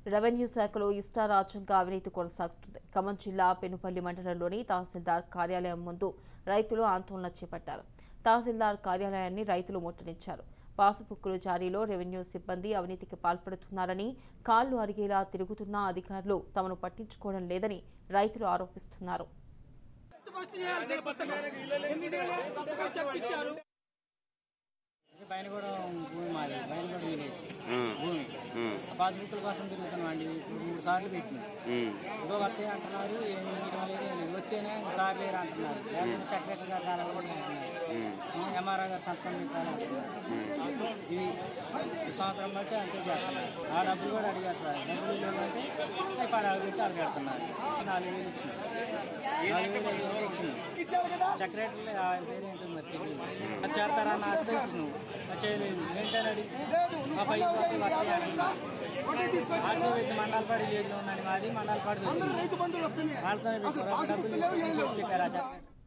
Revenue శాఖలో ఇష్టారాజ్యంగా అవినీతి కొనసాగుతుంది ఖమ్మం జిల్లా పెనుపల్లి మండలంలోని తహసీల్దార్ కార్యాలయం ముందు రైతులు ఆందోళన చేపట్టారు తహసీల్దార్ కార్యాలయాన్ని రైతులు ముట్టడించారు పాసుబుక్కులు జారీలో రెవెన్యూ సిబ్బంది అవినీతికి పాల్పడుతున్నారని కాళ్లు అరిగేలా తిరుగుతున్న అధికారులు తమను పట్టించుకోవడం లేదని రైతులు ఆరోపిస్తున్నారు ఫస్ట్ చేయాల్సిన పుస్తకం ఎందుకు చేయలేదు? పుస్తకం చెప్పించారు ఇది బయనగూడెం భూమి మాది బయనగూడెం విలేజ్ భూమి ఆ పాస్బుక్ల కోసం తిరుగుతున్నాం అండి ఇప్పుడు మూడు సార్లు పెట్టినాం ఇదో వస్తే అంటున్నారు ఏం మీయడం లేదు ఏం లేదు. వస్తేనే సార్ లేరు అంటున్నారు లేకపోతే సెక్రటరీ గారు కావాలి కూడా అంటున్నారు ఎంఆర్ఓ గారు సంతకం పెట్టాలి అంటున్నారు ఇది ఈ సంవత్సరం బట్టి అంతే చేస్తున్నారు ఆ డబ్బులు కూడా అడిగారు సార్ డబ్బులు లేవంటే అవి పడాలి పెట్టి అది పెడుతున్నారు నాలుగు వేలు ఇచ్చినాం నాలుగు వేలు ఐదు వేలు ఇచ్చినాం సెక్రటరీ ఆయన పేరు ఏంటో మరి తెలియదు అది చేస్తారన్న ఆశతో ఇచ్చినాం అది చేయలేదు ఏంటని అడిగితే మా పై వస్తాయి అంటున్నారు ఆర్టీ పెట్టి మండలపాడు విలేజ్లో ఉందండి మాది మండలపాడు రైతు బంధువులు వస్తున్నాయి వాళ్ళతోనే పెట్టారు డబ్బులు తీసుకొని పెట్టారు ఆ సెక్రటరీ